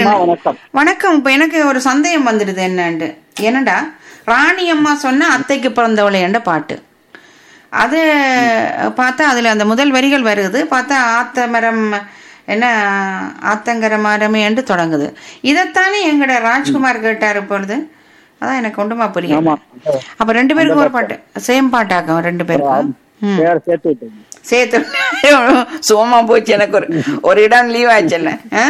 அம்மா, எனக்கு வணக்கம் வணக்கம் இப்ப எனக்கு ஒரு சந்தேகம் வந்துடுது என்னண்டு என்னடா ராணி அம்மா சொன்ன அத்தைக்கு பிறந்தவளையண்ட பாட்டு அது பார்த்தா அதுல அந்த முதல் வரிகள் வருது பார்த்தா ஆத்த மரம் என்ன ஆத்தங்கர மரமே என்று தொடங்குது இதைத்தானே எங்கட ராஜ்குமார் கேட்டார் இப்பொழுது அதான் எனக்கு ஒன்றுமா புரியும் ஆமா அப்ப ரெண்டு பேருக்கும் ஒரு பாட்டு சேம் பாட்டாக்கும் ரெண்டு பேருக்கும் ம் பேர் சேர்த்து விட்டீங்க சேர்த்து சோமா போச்சு எனக்கு ஒரு ஒரு இடம் லீவ் ஆச்சுல்ல ஆ?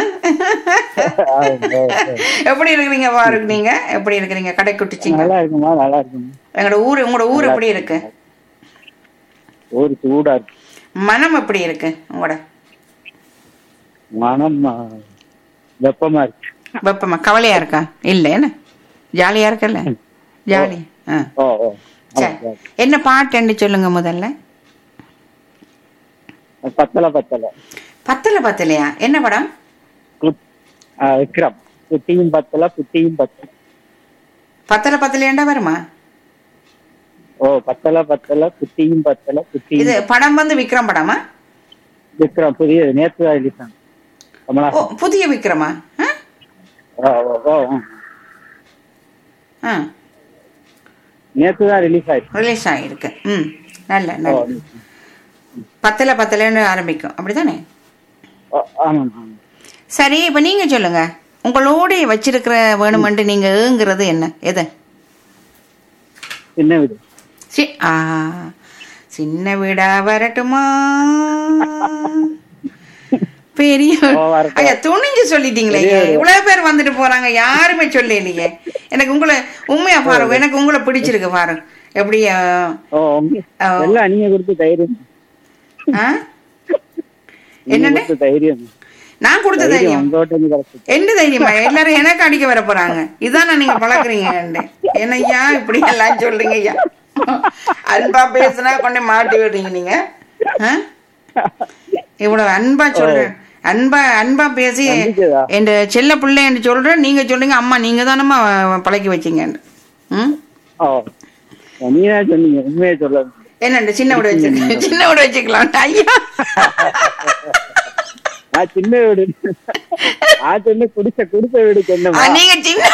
எப்படி இருக்கிறீங்க பாருங்க நீங்க எப்படி இருக்கிறீங்க கடை குட்டிச்சிங்க நல்லா இருக்குமா நல்லா இருக்குமா எங்களோட ஊர் உங்களோட ஊர் எப்படி இருக்கு ஒரு சூடா இருக்கு மனம் எப்படி இருக்கு உங்களோட மனம் ஆ, வெப்பமா இருக்கு வெப்பமா கவலையா இருக்கா இல்ல என்ன ஜாலியா இருக்கல்ல ஜாலி ஆ ஓ ஓ ஆமா, சரி என்ன பாட்டுன்னு சொல்லுங்க முதல்ல சரி. பத்தல பத்தல பத்தல பத்தலையா என்ன படம் குட்- ஆ, விக்ரம் குட்டியும் பத்தல குட்டியும் பத்தல பத்தல பத்தலையாண்டா வருமா ஓ பத்தல பத்தல குட்டியும் பத்தல குட்டியும் இது படம் வந்து விக்ரம் படமா விக்ரம் புதிய நேற்று தான் release ஆனது. ஓ கமலஹாசன் புதிய விக்ரமா ஆ? ஓ ஓ, ஓ ஆ. ஆ நேற்று தான் ரிலீஸ் ஆயிடுச்சு ரிலீஸ் ஆகிருக்கு ம் நல்ல ஓ, நல்ல பத்தல பத்தலன்னு ஆரம்பிக்கும் அப்படிதானே ஓ, ஆமாம் ஆமாம் சரி இப்போ நீங்க சொல்லுங்க உங்களோட வச்சிருக்கிற வேணுமென்று நீங்க ஏங்குறது என்ன எது சின்ன வீடு சி ஆ சின்ன வீடா வரட்டுமா பெரிய ஓ, வரட்டும். ஐயா துணிஞ்சு சொல்லிட்டீங்களே பெரிய வீடு. இவ்வளவு பேர் வந்துட்டு போறாங்க யாருமே சொல்லலையே எனக்கு உங்களை உண்மையா பாருங்க எனக்கு உங்களை பிடிச்சிருக்கு பாருங்க எப்படி ஆ, ஓ உங்க- ஓ. எல்லாம் நீங்க கொடுத்த தைரியம் ஆ? நீங்க என்னண்டு கொடுத்த தைரியம் நான் கொடுத்த தைரியம் தைரியம் உங்ககிட்ட இருந்து கிடைச்சது என்ன தைரியமா எல்லாரும் எனக்கு அடிக்க வர போறாங்க இதானே நீங்க பழகுறீங்க என்னய்யா இப்படி எல்லாம் சொல்றீங்க ஐயா அன்பா பேசுனா கொண்டு மாட்டி விடுறீங்க நீங்க ஆ? இவ்வளவு அன்பா சொல்றேன் அன்பா அன்பா பேசி நம்பிக்கைதா? என் செல்ல பிள்ளை என்று சொல்றேன் நீங்க சொல்றீங்க அம்மா நீங்க தானம்மா பழக்கி வச்சீங்க ம் ஓ நீங்க தான் சொன்னீங்க உண்மையை சொல்ல என்னண்டு சின்ன வீடு வச்சுக்கலாம் சின்ன வீடு வச்சுக்கலாம் ஐயா நான் சின்ன வீடு நான் சொன்ன குடிச்ச குடிச்ச வீடு ஆ, சொன்னமா நீங்க சின்ன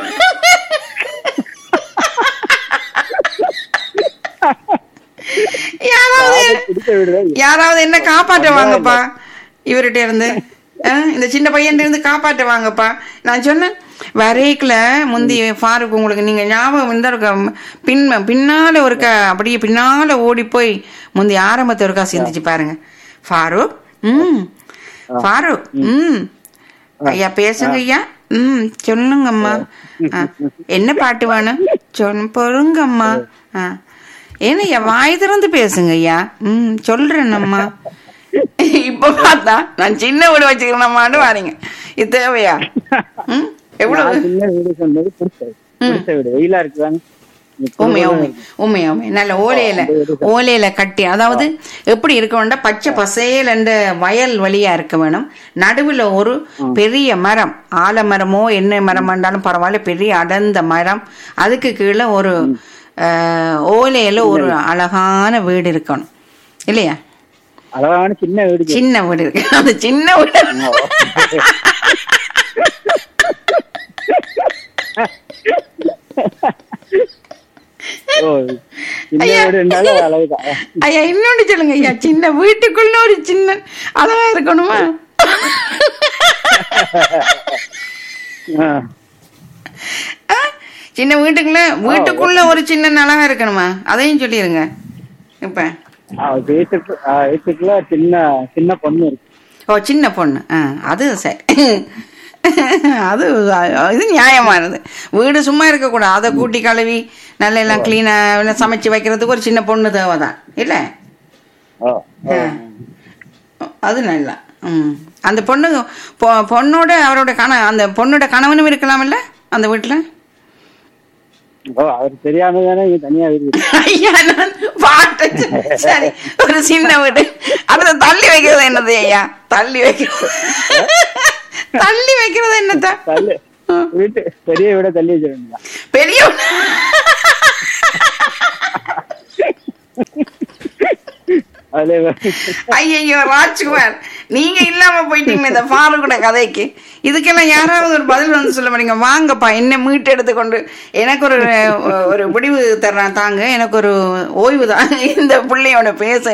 யாராவது குடிச்ச வீடு தான் யாராவது என்ன காப்பாற்ற வாங்கப்பா இவர்கிட்ட இருந்து ஆ, இந்த சின்ன பையன் இருந்து காப்பாற்ற வாங்கப்பா நான் சொன்னேன் வரைக்கல முந்தி ஃபாரூக் உங்களுக்கு நீங்க ஞாபகம் இந்த இருக்க பின் பின்னால ஒருக்க அப்படியே பின்னால ஓடி போய் முந்தி ஆரம்பத்தை ஒருக்கா சிந்திச்சு பாருங்க ஃபாரூக் ம் ஃபாரூக் ம் ஐயா பேசுங்க ஐயா ம் சொல்லுங்கம்மா ஆ, என்ன பாட்டு வேணும் சொல் பொறுங்கம்மா ஆ ஏன்னா வாய் திறந்து பேசுங்க ஐயா ம் சொல்றேன்னம்மா இப்ப பார்த்தா நான் சின்ன வீடு வச்சுக்கிறேன்மான்னு வாரீங்க இது தேவையா ம் எவ்வளவு நான் சின்ன வீடு சொன்னது குடிச்ச வீடு. குடிச்ச வீடு வெயிலா இருக்குதாங்க உண்மை உண்மை உண்மை உண்மை நல்ல ஓலையில ஓலையில கட்டி அதாவது எப்படி இருக்க வேண்டாம் பச்சை பசேல் என்ற வயல் வழியா இருக்க வேணும் நடுவுல ஒரு பெரிய மரம் ஆலமரமோ என்ன மரம் இருந்தாலும் பரவாயில்ல பெரிய அடர்ந்த மரம் அதுக்கு கீழே ஒரு அஹ், ஓலையில ஒரு அழகான வீடு இருக்கணும் இல்லையா அழகான சின்ன வீடு சின்ன வீடு இருக்கு அந்த சின்ன வீடு ஓ சின்ன வீடுனால அழகுதான் ஐயா இன்னொன்னு சொல்லுங்க ஐயா சின்ன வீட்டுக்குள்ள ஒரு சின்ன அழகா இருக்கணுமா ஆ. ஆ? சின்ன வீட்டுக்குள்ள வீட்டுக்குள்ள ஒரு சின்ன அழகா இருக்கணுமா அதையும் சொல்லிருங்க இப்ப ஆ, வீட்டுக்கு ஆ, வீட்டுக்குள்ள சின்ன சின்ன பொண்ணு இருக்கு ஓ சின்ன பொண்ணு ஆ அது சரி அது அ- இது நியாயமானது வீடு சும்மா இருக்கக்கூடாது அதை கூட்டி கழுவி நல்லா எல்லாம் கிளீனா சமைச்சு வைக்கிறதுக்கு ஒரு சின்ன பொண்ணு தேவைதான் இல்ல ஓ, ஓ. அது நல்லா ம் அந்த பொண்ணு பொ- பொண்ணோட அவரோட கண அந்த பொண்ணோட கணவனும் இருக்கலாம்ல அந்த வீட்டுல ஓ அவர் தெரியாம தானே இங்க தனியா வீடு இருக்கு. ஐயா நான் பாட்டு சரி ஒரு சின்ன வீடு அதை தள்ளி வைக்கிறது என்னது ஐயா தள்ளி வைக்கிறது தள்ளி வைக்கிறது என்னத்த தள்ளு வீட்டு பெரிய வீட தள்ளி வச்சிருந்தா பெரிய அதுல ஐயோ ராஜ்குமார் நீங்க இல்லாம போயிட்டீங்களே இந்த ஃபாரூக்கோட கதைக்கு இதுக்கெல்லாம் யாராவது ஒரு பதில் வந்து சொல்ல மாட்டீங்க வாங்கப்பா என்ன மீட்டு எடுத்துக்கொண்டு எனக்கு ஒரு ஒரு விடிவு தர்றேன் தாங்க எனக்கு ஒரு ஓய்வு தான் இந்த பிள்ளையோட பேச